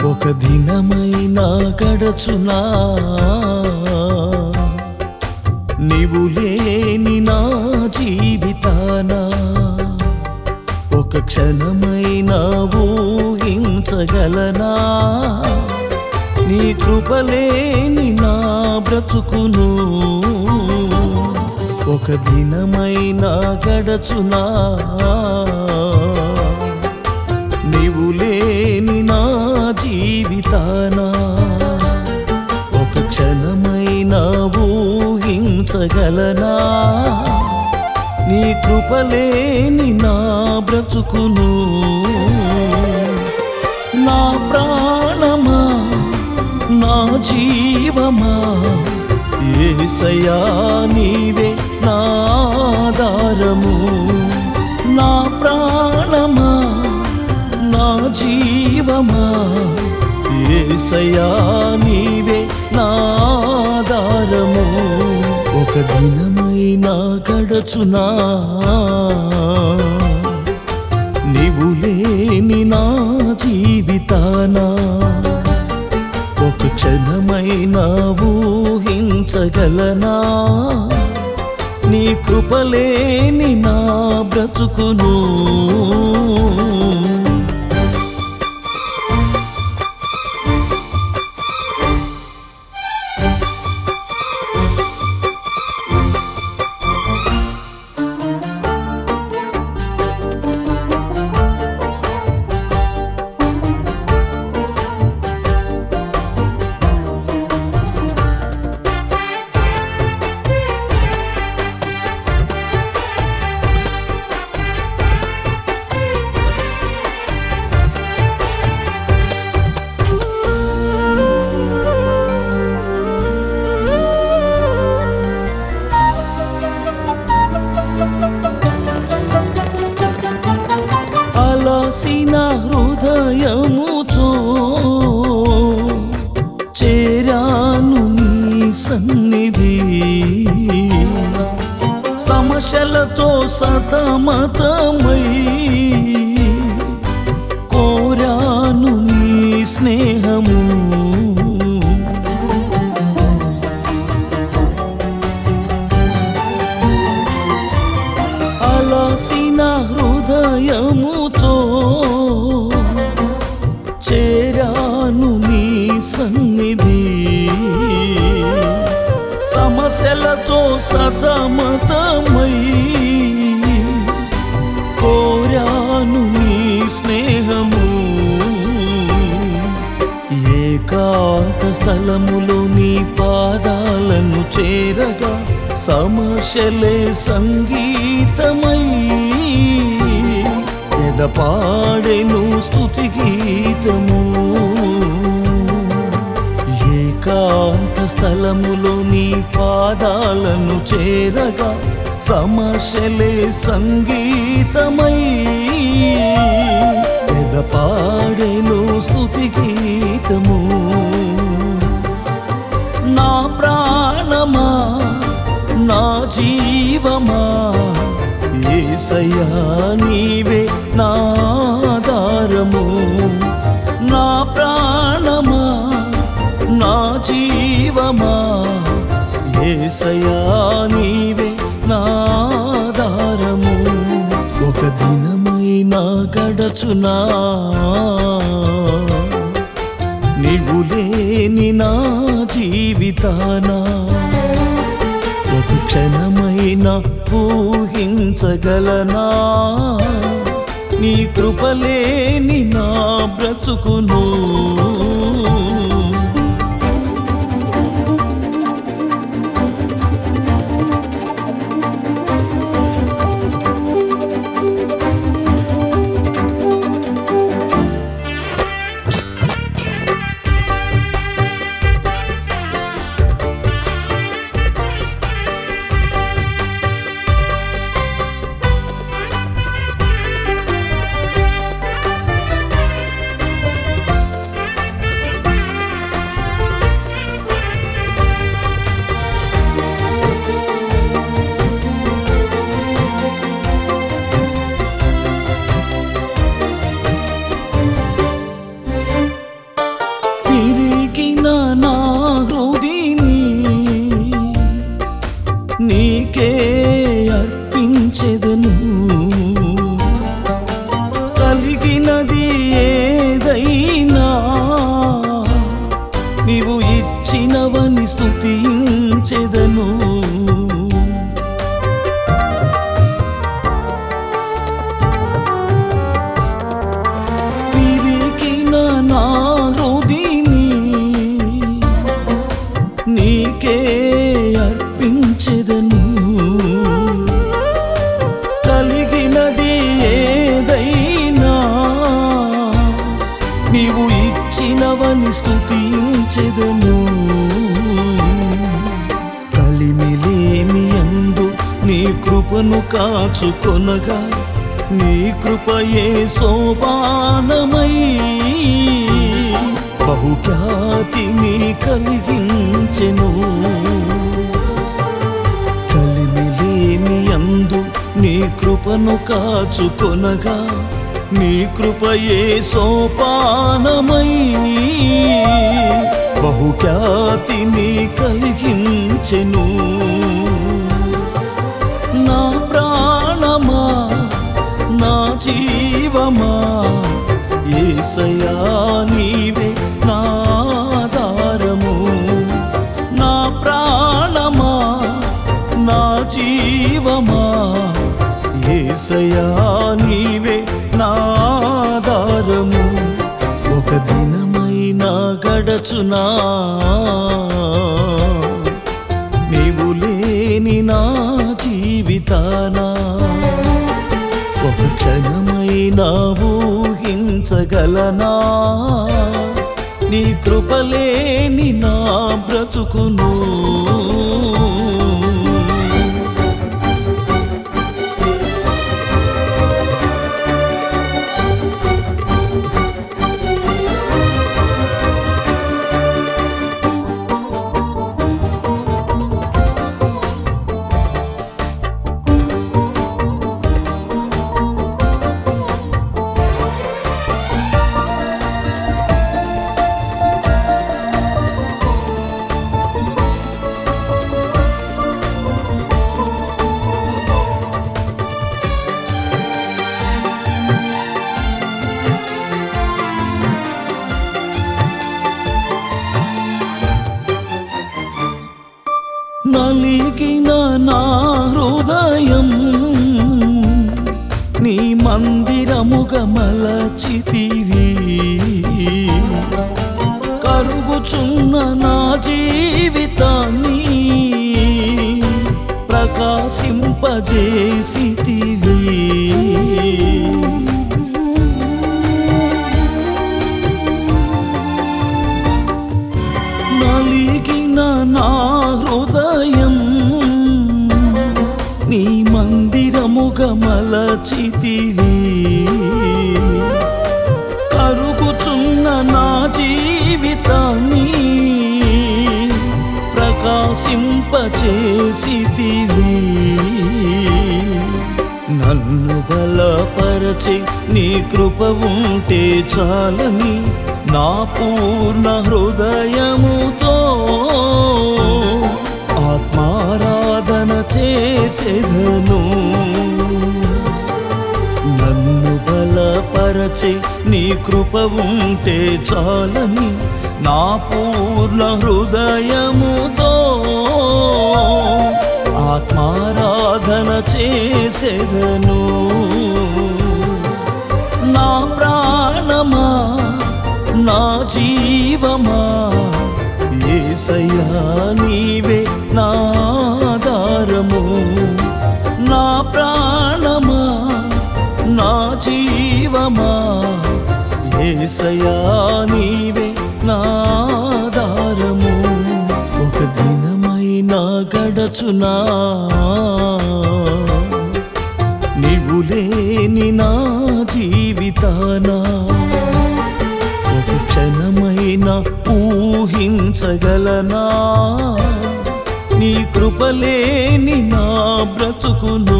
ఒక దినమైనా గడచునా నీవు లేని నా జీవితాన ఒక క్షణమైనా ఊహించగలనా నీ కృపలేని నా బ్రతుకును ఒక దినమైనా గడచునా నీవు లేని నా జీవితాన ఒక క్షణమైనా ఊహించగలనా నీ కృపలేని నా బ్రతుకును నా ప్రాణమా నా జీవమా ఏసయా నీవే నా ఆధారము నా ప్రాణమా నా జీవమా ఏసయా నీవే నా ఆధారము ఒక దినమైనా గడచునా నీవు లేని నా జీవితానా ఒక క్షణమైనా ఊహించగలనా నీ కృపలేని నా బ్రతుకును అలసిన హృదయముతో చేరాను నీ సన్నిధి సమస్యలతో సతమతమై కోరాను నీ స్నేహము అలసిన హృదయముతో చేరాను నీ సన్నిధి సమస్యలతో సతమతమై కోరాను నీ స్నేహము ఏకాంత స్థలములో నీ పాదాలను చేరగా సమస్యలే సంగీతమై ఎడపాడెను స్తుతి గీతము ఏకాంత స్థలములో నీ పాదాలను చేరగా సమస్యలే సంగీతమై ఎదపాడెను స్తుతి గీతము నా ప్రాణమా నా జీవమా ఏసయ్యా నీవే నా ఆధారము నా ప్రాణమా నా జీవమా ఏసయ్యా నీవే నా ఆధారము ఒక దినమైనా గడచునా నీవు లేని నా జీవితానా ఒక క్షణమైనా ఊహించగలనా నీ కృపలేని నా బ్రతుకును కలిగినది ఏదైనా నీవు ఇచ్చినవని స్తుతించెదను విరికిన నా హృదిని నీకే అర్పించెదను కలిగినది ఏదైనా నీవు ఇచ్చినవని స్తుతించెదను కలిమిలేమి అందు నీ కృపను కాచుకొనగా నీ కృపయే సోపానమై బహుఖ్యాతిని కలిగించెను కలిమిలేమి అందు నీ కృపను కాచుకొనగా నీ కృపయే సోపానమై బహుఖ్యాతిని కలిగించెను నా ప్రాణమా నా జీవమా ఏసయా నీవే నా ఆధారము నా ప్రాణమా నా జీవమా ఏసయా నీవే నా ఆధారము ఒక దినమైనా గడచునా నీవు లేని నా జీవితానా ఒక క్షణమైనా ఊహించగలనా నీ కృపలేని నా బ్రతుకును నలిగిన నా హృదయం నీ మందిరముగ మలచితివి కరుగుచున్న నా జీవితాన్ని ప్రకాశింపజేసితివి నలిగిన నా హృదయం నీ మందిరముగ మలచితివి కరుగుచున్న నా జీవితాన్ని ప్రకాశింపచేసితివి నన్ను బలపరచి నీ కృప ఉంటే చాలని నా పూర్ణ హృదయముతో ఆత్మారాధన చేసేదను నన్ను బలపరచి నీ కృప ఉంటే చాలని నా పూర్ణ హృదయముతో ఆత్మారాధన చేసేదను నా ప్రాణమా నా జీవమా ఏసయ్యా నీవే నా ఆధారము నా ప్రాణమా నా జీవమా ఏసయ్యా నీవే నా ఆధారము ఒక దినమైనా గడచునా నీవు లేని నా జీవితానా ఒక క్షణమైనా ఊహించగలనా నీ కృపలేని నా బ్రతుకును